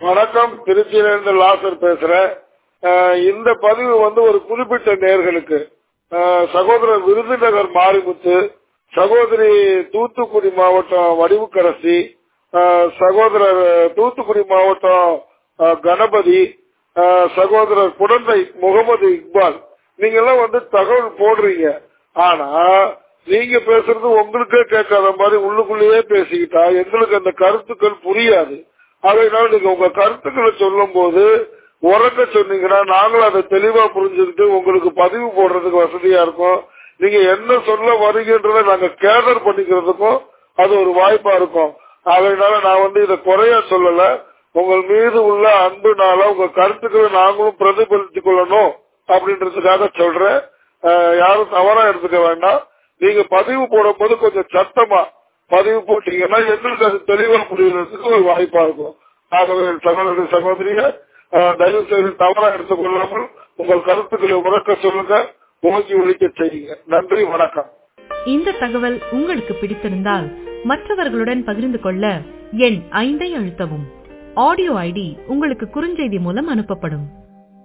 வணக்கம் திருச்சியிலிருந்து லாசர் பேசுறேன் அஹ் இந்த பதிவு வந்து ஒரு குறிப்பிட்ட நேர்களுக்கு அஹ் சகோதரர் விருதுநகர் மாரிமுத்து சகோதரி தூத்துக்குடி மாவட்டம் வடிவுக்கரசி அஹ் சகோதரர் தூத்துக்குடி மாவட்டம் அஹ் கணபதி அஹ் சகோதரர் குழந்தை முகமது இக்பால் நீங்க எல்லாம் வந்து தகவல் போடுறீங்க ஆனா நீங்க பேசுறது உங்களுக்கே கேட்காத மாதிரி உள்ளுக்குள்ளேயே பேசிக்கிட்டா எங்களுக்கு அந்த கருத்துக்கள் புரியாது அதனால நீங்க உங்க கருத்துக்களை சொல்லும் போது உறக்க சொன்னீங்கன்னா நாங்களும் அதை தெளிவா புரிஞ்சுக்கிட்டு உங்களுக்கு பதிவு போடுறதுக்கு வசதியா இருக்கும் நீங்க என்ன சொல்ல வருகின்றதை நாங்க கேதர் பண்ணிக்கிறதுக்கும் அது ஒரு வாய்ப்பா இருக்கும் அதனால நான் வந்து இதை குறைய சொல்லல உங்கள் மீது உள்ள அன்புனால உங்க கருத்துக்களை நாங்களும் பிரதிபலித்துக் கொள்ளணும் அப்படின்றதுக்காக சொல்றேன் அஹ் யாரும் தவறா எடுத்துக்க வேண்டாம் நீங்க பதிவு போடும்போது கொஞ்சம் சத்தமா பதிவு போட்டீங்கன்னா எங்களுக்கு அது தெளிவா புரியுறதுக்கு ஒரு வாய்ப்பா இருக்கும் ஆகவே சகோதரி சகோதரிய அஹ், தயவு செய்து தவறா எடுத்துக்கொள்ளாமல் உங்கள் கருத்துக்களை உறக்க சொல்லுங்க ஓங்கி ஒழிக்க செய்யுங்க நன்றி வணக்கம் இந்த தகவல் உங்களுக்கு பிடித்திருந்தால் மற்றவர்களுடன் பகிர்ந்து கொள்ள எண் ஐந்தை அழுத்தவும் ஆடியோ ஐடி உங்களுக்கு குறுஞ்செய்தி மூலம் அனுப்பப்படும்